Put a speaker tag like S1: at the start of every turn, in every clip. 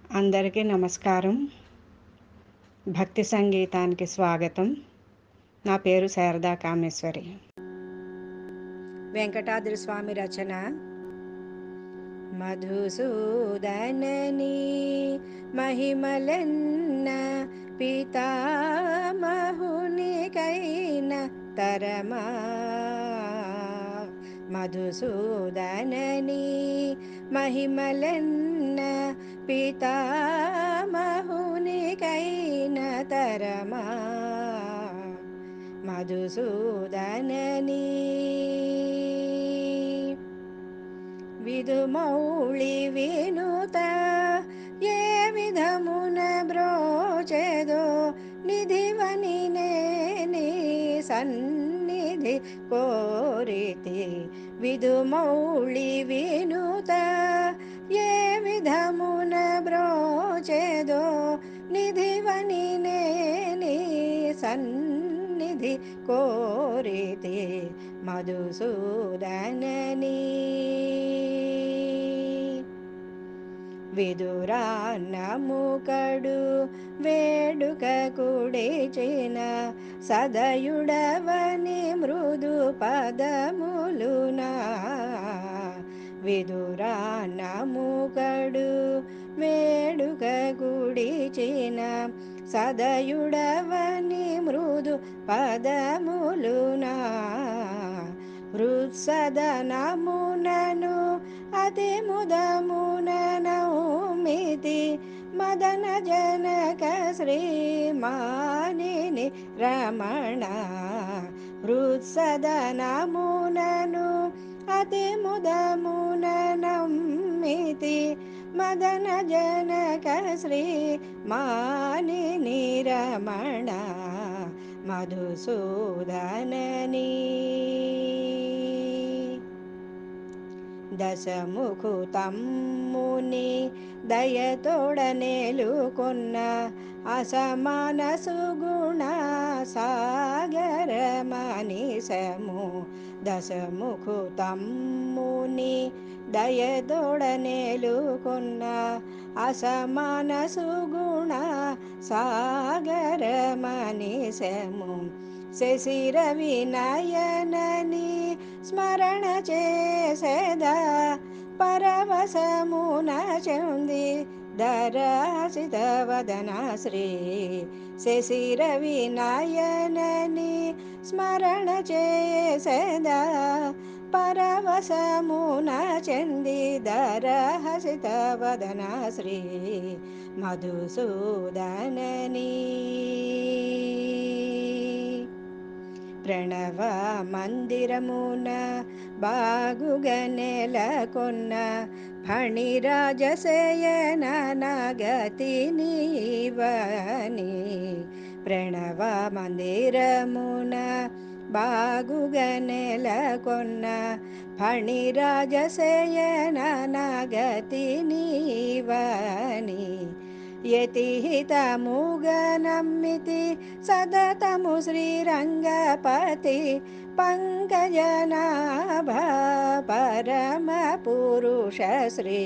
S1: అందరికీ నమస్కారం భక్తి సంగీతానికి స్వాగతం నా పేరు శారదా కామేశ్వరి వెంకటాద్రి స్వామి రచన మధుసూదనని మహిమలన్న పితామహునికైన తరమా మధుసూదనని మహిమలన్న పితామహునికైన తరమా మధుసూదనని విధుమౌళి వినుత ఏ విధమున బ్రోచెదో నిధివని నేని సన్నిధి కోరితి విధుమౌళి వినుత ఏ విధమున బ్రోచెదో నిధివని నేని సన్నిధి కోరితి మధుసూదనని విదురాన్నముకడు వేడుక కుడిచిన సదయుడవని మృదు పదములునా విదురాన్నముకడు వేడుక గుడిచిన సదయుడవని మృదు పదములునా హృత్సదనమునను అతి ముదముననౌమితి మదన జనక శ్రీమానిని రమణ హృత్సదనమునను అతి ముదముననమ్మితి మదన జనక శ్రీ మానిని రమణ మధుసూదనని దశముఖు తమ్ముని దయతోడనేలుకొన్న అసమాన సుగుణ సాగర మనిషము దశముఖు తమ్ముని దయతోడనేలుకొన్న అసమాన సుగుణ సాగర మనిషము శశిర వినయనని స్మరణ చేసేదా పరవశమున చెంది దరసిత వదన శ్రీ శశిర వినయనని స్మరణ చేసేదా పరవశమున చెంది దరహసిత వదన శ్రీ మధుసూదనని ప్రణవ మందిరమున బాగుగా నెలకొన్న ఫణిరాజసేయన నగతి నీవని ప్రణవ మందిరమున బాగుగా నెలకొన్న ఫణిరాజసేయన నగతి నీవని యతిహితముగనమ్మితి సదతము శ్రీరంగపతి పంకజనాభ పరమ పురుష శ్రీ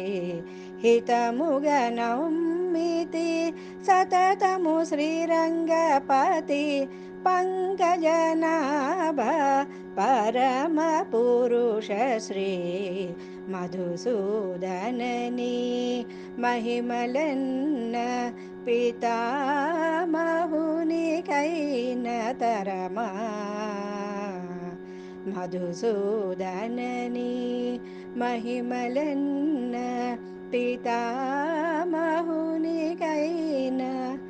S1: హితముగనమ్మితి సతతము శ్రీరంగపతి పంకజనాభ పరమ పురుష శ్రీ మధుసూదనని మహిమలన్న పితామహునికైన తరమా మధుసూదనని మహిమలన్న పితామహునికైన